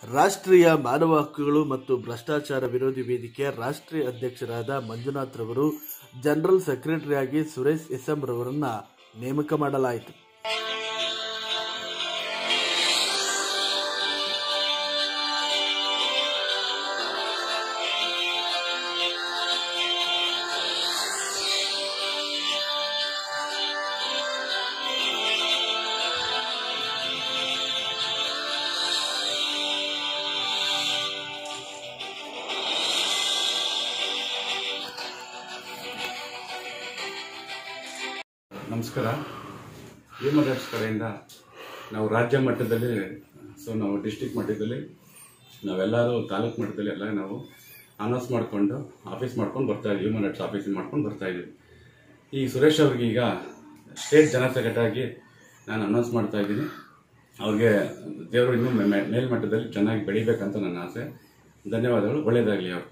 ರಾಷ್ಟ್ರೀಯ ಮಾನವ ಹಕ್ಕುಗಳು ಮತ್ತು ಭ್ರಷ್ಟಾಚಾರ ವಿರೋಧಿ ವೇದಿಕೆ ರಾಷ್ಟ್ರೀಯ ಅಧ್ಯಕ್ಷರಾದ ಮಂಜುನಾಥ್ ರವರು ಜನರಲ್ ಸೆಕ್ರೆಟರಿಯಾಗಿ ಸುರೇಶ್ ಎಸ್ಎಂ ರವರನ್ನ ನೇಮಕ ಮಾಡಲಾಯಿತು ನಮಸ್ಕಾರ ಹ್ಯೂಮನ್ ರೈಟ್ಸ್ ಕಡೆಯಿಂದ ನಾವು ರಾಜ್ಯ ಮಟ್ಟದಲ್ಲಿ ಸೊ ನಾವು ಡಿಸ್ಟಿಕ್ ಮಟ್ಟದಲ್ಲಿ ನಾವೆಲ್ಲರೂ ತಾಲೂಕು ಮಟ್ಟದಲ್ಲಿ ಎಲ್ಲ ನಾವು ಅನೌನ್ಸ್ ಮಾಡಿಕೊಂಡು ಆಫೀಸ್ ಮಾಡ್ಕೊಂಡು ಬರ್ತಾ ಇದ್ದೀವಿ ಹ್ಯೂಮನ್ ರೈಟ್ಸ್ ಆಫೀಸ್ ಮಾಡ್ಕೊಂಡು ಬರ್ತಾ ಇದ್ದೀವಿ ಈ ಸುರೇಶ್ ಅವ್ರಿಗೆ ಈಗ ಸ್ಟೇಟ್ ಜನರಲ್ ಸೆಕ್ರೆಟರಿ ಆಗಿ ನಾನು ಅನೌನ್ಸ್ ಮಾಡ್ತಾ ಇದ್ದೀನಿ ಅವ್ರಿಗೆ ದೇವರು ಇನ್ನೂ ಮೇ- ಮೇ- ಮೇಲ್ಮಟ್ಟದಲ್ಲಿ ಚೆನ್ನಾಗಿ ಬೆಳಿಬೇಕಂತ ನನ್ನ ಆಸೆ ಧನ್ಯವಾದಗಳು ಒಳ್ಳೆಯದಾಗಲಿ ಅವರು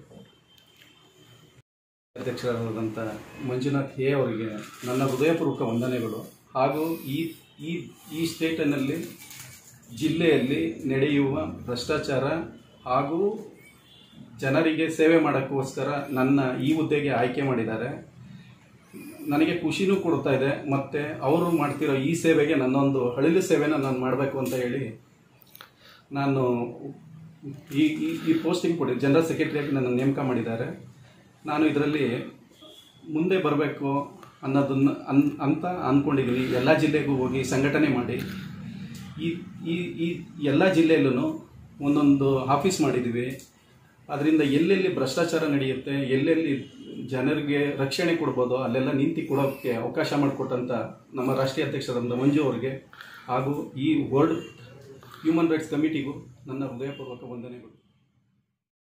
ಅಧ್ಯಕ್ಷರಾದಂಥ ಮಂಜುನಾಥ್ ಎ ಅವರಿಗೆ ನನ್ನ ಹೃದಯಪೂರ್ವಕ ವಂದನೆಗಳು ಹಾಗೂ ಈ ಈ ಈ ಸ್ಟೇಟಿನಲ್ಲಿ ಜಿಲ್ಲೆಯಲ್ಲಿ ನಡೆಯುವ ಭ್ರಷ್ಟಾಚಾರ ಹಾಗೂ ಜನರಿಗೆ ಸೇವೆ ಮಾಡೋಕ್ಕೋಸ್ಕರ ನನ್ನ ಈ ಹುದ್ದೆಗೆ ಆಯ್ಕೆ ಮಾಡಿದ್ದಾರೆ ನನಗೆ ಖುಷಿನೂ ಕೊಡ್ತಾ ಇದೆ ಮತ್ತು ಅವರು ಮಾಡ್ತಿರೋ ಈ ಸೇವೆಗೆ ನನ್ನೊಂದು ಅಳಿಲು ಸೇವೆನ ನಾನು ಮಾಡಬೇಕು ಅಂತ ಹೇಳಿ ನಾನು ಈ ಈ ಈ ಪೋಸ್ಟಿಂಗ್ ಕೊಡಿ ಜನರಲ್ ಸೆಕ್ರೆಟರಿಯಾಗಿ ನನ್ನ ನೇಮಕ ಮಾಡಿದ್ದಾರೆ ನಾನು ಇದರಲ್ಲಿ ಮುಂದೆ ಬರಬೇಕು ಅನ್ನೋದನ್ನ ಅನ್ ಅಂತ ಅಂದ್ಕೊಂಡಿದ್ದೀನಿ ಎಲ್ಲ ಜಿಲ್ಲೆಗೂ ಹೋಗಿ ಸಂಘಟನೆ ಮಾಡಿ ಈ ಈ ಈ ಎಲ್ಲ ಜಿಲ್ಲೆಯಲ್ಲೂ ಒಂದೊಂದು ಆಫೀಸ್ ಮಾಡಿದ್ದೀವಿ ಅದರಿಂದ ಎಲ್ಲೆಲ್ಲಿ ಭ್ರಷ್ಟಾಚಾರ ನಡೆಯುತ್ತೆ ಎಲ್ಲೆಲ್ಲಿ ಜನರಿಗೆ ರಕ್ಷಣೆ ಕೊಡ್ಬೋದು ಅಲ್ಲೆಲ್ಲ ನಿಂತು ಕೊಡೋಕ್ಕೆ ಅವಕಾಶ ಮಾಡಿಕೊಟ್ಟಂಥ ನಮ್ಮ ರಾಷ್ಟ್ರೀಯ ಅಧ್ಯಕ್ಷರಾದ ಮಂಜು ಅವರಿಗೆ ಹಾಗೂ ಈ ವರ್ಲ್ಡ್ ಹ್ಯೂಮನ್ ರೈಟ್ಸ್ ಕಮಿಟಿಗೂ ನನ್ನ ಹೃದಯಪೂರ್ವಕ ವಂದನೆಗಳು